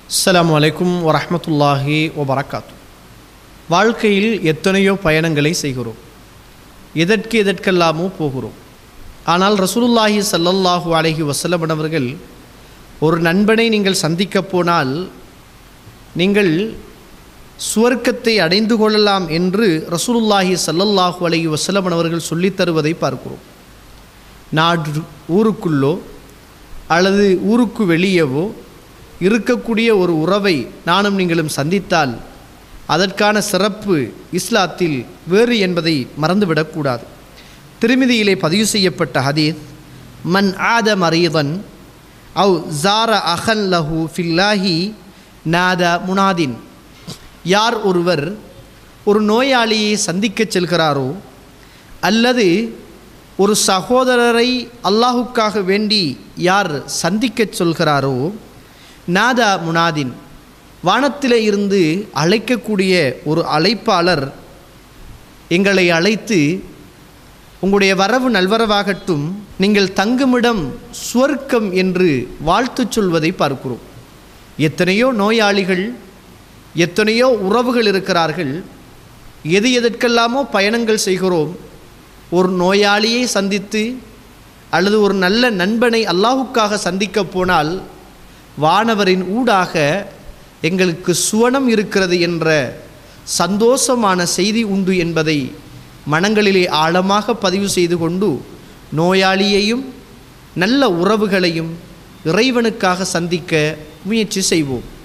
அஸ்ஸலாமு அலைக்கும் வரஹ்மத்துல்லாஹி வபரகாத்து வாழ்க்கையில் எத்தனையோ பயணங்களை செய்கிறோம் எதற்கு எதற்கெல்லாமோ போகிறோம் ஆனால் ரசூலுல்லாஹி ஸல்லல்லாஹு அலைஹி வஸல்லம் அவர்கள் ஒரு நண்பனை நீங்கள் சந்திக்கப் போனால் நீங்கள் சுவர்க்கத்தை அடைந்து கொள்ளலாம் என்று ரசூலுல்லாஹி ஸல்லல்லாஹு அலைஹி வஸல்லம் அவர்கள் சொல்லித் தருவதை பார்க்கிறோம் நாடு ஊருக்குள்ளோ அல்லது ஊருக்கு வெளியவோ இருக்கக்கூடிய ஒரு உறவை நானும் நீங்களும் சந்தித்தால் அதற்கான சிறப்பு இஸ்லாத்தில் வேறு என்பதை மறந்துவிடக்கூடாது திருமிதியிலே பதிவு செய்யப்பட்ட ஹதீத் மன் ஆத மரீதன் அவ் ஜார அஹன் லஹு ஃபில்லாஹி நாத முனாதின் யார் ஒருவர் ஒரு நோயாளியை சந்திக்கச் செல்கிறாரோ அல்லது ஒரு சகோதரரை அல்லாஹுக்காக வேண்டி யார் சந்திக்கச் சொல்கிறாரோ நாதா முனாதின் வானத்திலே இருந்து அழைக்கக்கூடிய ஒரு அழைப்பாளர் எங்களை அழைத்து உங்களுடைய வரவு நல்வரவாகட்டும் நீங்கள் தங்குமிடம் சுவர்க்கம் என்று வாழ்த்து சொல்வதை பார்க்கிறோம் எத்தனையோ நோயாளிகள் எத்தனையோ உறவுகள் இருக்கிறார்கள் எது எதற்கெல்லாமோ பயணங்கள் செய்கிறோம் ஒரு நோயாளியை சந்தித்து அல்லது ஒரு நல்ல நண்பனை அல்லாஹுக்காக சந்திக்கப் போனால் வானவரின் ஊடாக எங்களுக்கு சுவனம் இருக்கிறது என்ற சந்தோஷமான செய்தி உண்டு என்பதை மனங்களிலே ஆழமாக பதிவு செய்து கொண்டு நோயாளியையும் நல்ல உறவுகளையும் இறைவனுக்காக சந்திக்க முயற்சி செய்வோம்